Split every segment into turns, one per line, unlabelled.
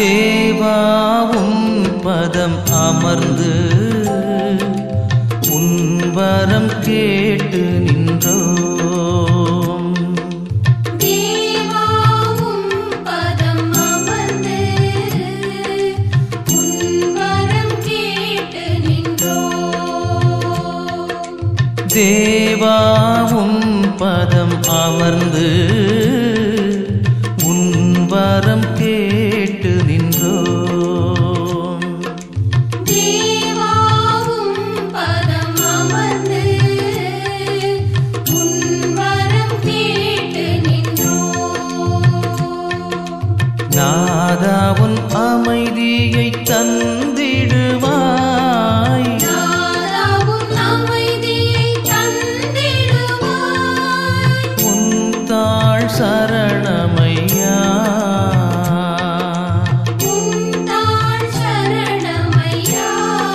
தேவாவும் பதம் அமர்ந்து உன்வரம் கேட்டு நின்றோம்
தேவாவும் பதம் அமர்ந்து உன் வரம் கேட்டு நின்றோம்
தேவாவும் பதம் அமர்ந்து உன்வரம் கேட்டு நின்றோம்
தேவாவும் பதம் அமர்ந்து உன் வரம் கேட்டு நின்றோம்
நாதாவுன் அமைதியை தந்திடுவாய்
நாதாவும் அமைதியை தந்திடுவாய்
உன் தாழ் சரணமையா
உந்தாள் சரணமையா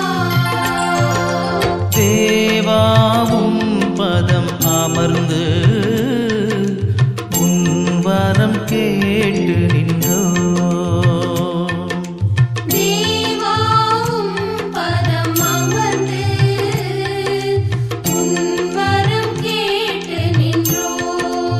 தேவாவும் பதம் அமர்ந்து உன் வரம் கேட்டு நின்றோம்
தேவாவும் பதம் அமர்ந்து உன் வரம் கேட்டு நின்றோம்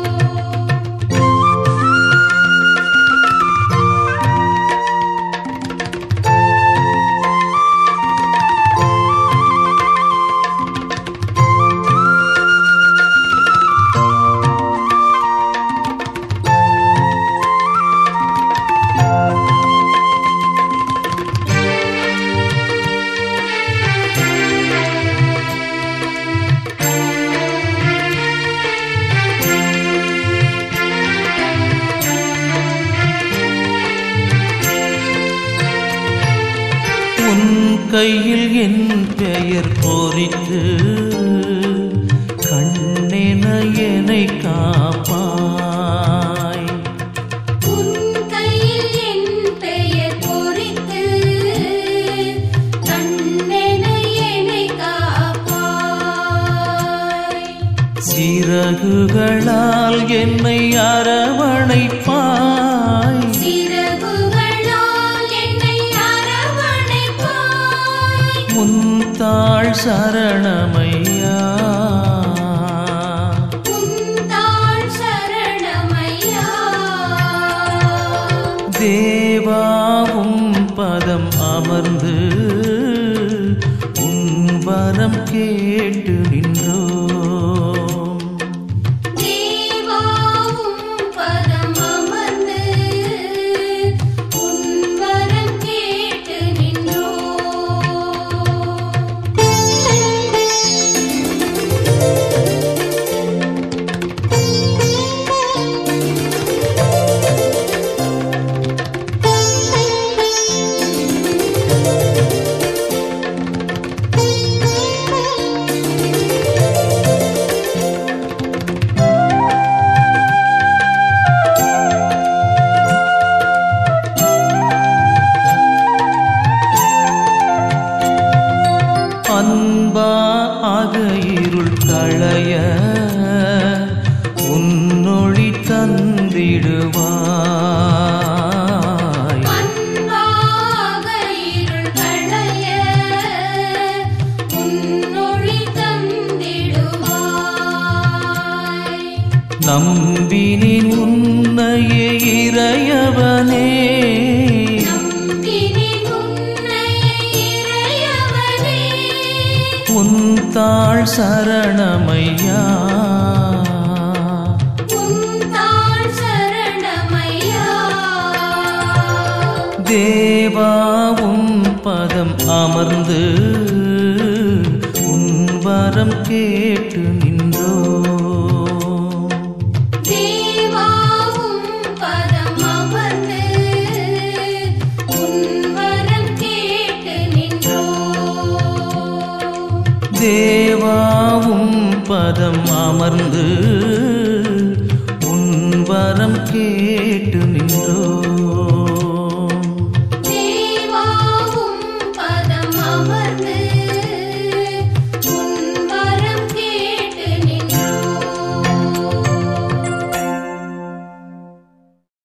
உன் கையில் என் பெயர் பொறித்து கண்ணென என்னை காப்பாய்
உன் கையில் என் பெயர் பொறித்து கண்ணென என்னை காப்பாய்
சிறகுகளால் என்னை அரவணைப்பாய்
சிறகுகளால் என்னை அரவணைப்பாய்
முந்தாள் சரணமையா
உந்தாள் சரணமையா
தேவாவும் பதம் அமர்ந்து உன் வரம் கேட்டு நின்றோம்
தேவாவும் பதம் அமர்ந்து உன் வரம் கேட்டு
அன்பா ஆக இருள் களைய உன்னொளி தந்திடுவாய்
அன்பாக இருள் களைய உன்னொளி தந்திடுவாய்
நம்பினின் உன்னையே இறையவனே
நம்பினேன் உன்னை இறையவனே
உன் தாழ் சரணமையா
உந்தாள் சரணமையா
தேவாவும் பதம் அமர்ந்து உன் வரம் கேட்டு நின்றோம்
தேவாவும் பதம் அமர்ந்து உன் வரம் கேட்டு நின்றோம்
தேவாவும் பதம் அமர்ந்து உன் வரம் கேட்டு நின்றோம்